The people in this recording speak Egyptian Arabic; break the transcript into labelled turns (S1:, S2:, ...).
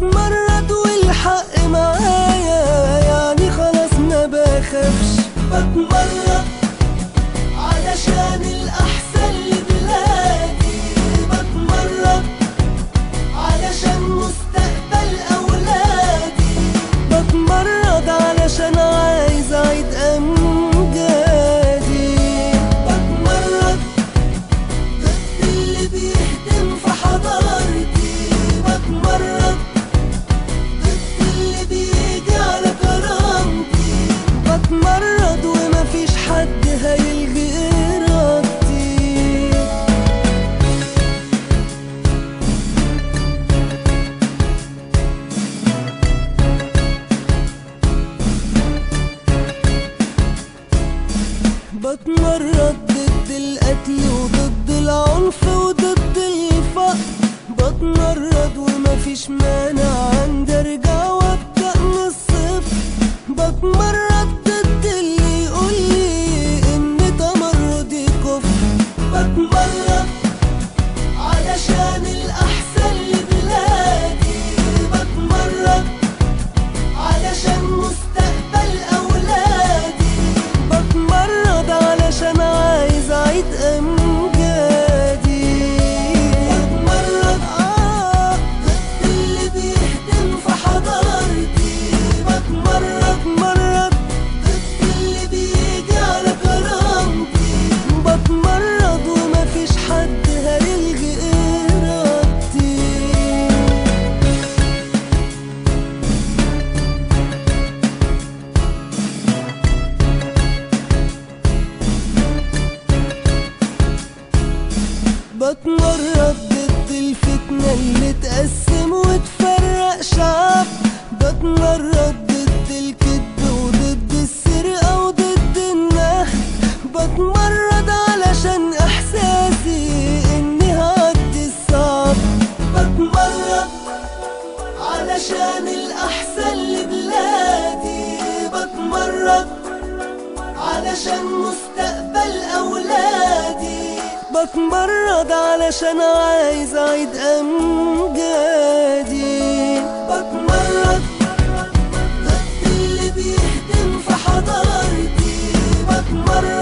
S1: بتمرد والحق معايا يعني خلاص ما بخافش بتمرد علشان الأحسن لبلادي بتمرد علشان مستقبل أولادي بتمرد علشان عايز أعيد أمجادي بتمرد ضد اللي بيهدم في حضارتي بتمرد ضد اللي بيجي على كرامتي بتمرد ومفيش حد هيلغي إرادتي بتمرد ضد القتل وضد العنف وضد الفقر بتمرد ومفيش مانع عندي ارجع وابدا من الصفر بتمرد ضد اللي يقولي ان تمردي كفر بتمرد علشان الاحسن لبلادي بتمرد علشان مستقبل أولادي بتمرد علشان عايز أعيد أمجادي بتمرد آه ضد اللي بيهدم في حضارتي بتمرد مرد ضد اللي بيجي على كرامتي بتمرد ومفيش حد هيلغي إرادتي بتمرد ضد الفتنة اللي تقسم وتفرق شعب بتمرد ضد الكذب وضد السرقة وضد النهب بتمرد علشان إحساسي إني هعدي الصعب بتمرد علشان الأحسن لبلادي بتمرد علشان مستقبل أولادي بتمرد علشان عايز أعيد أمجادي بتمرد ضد اللي بيهدم في حضارتي بتمرد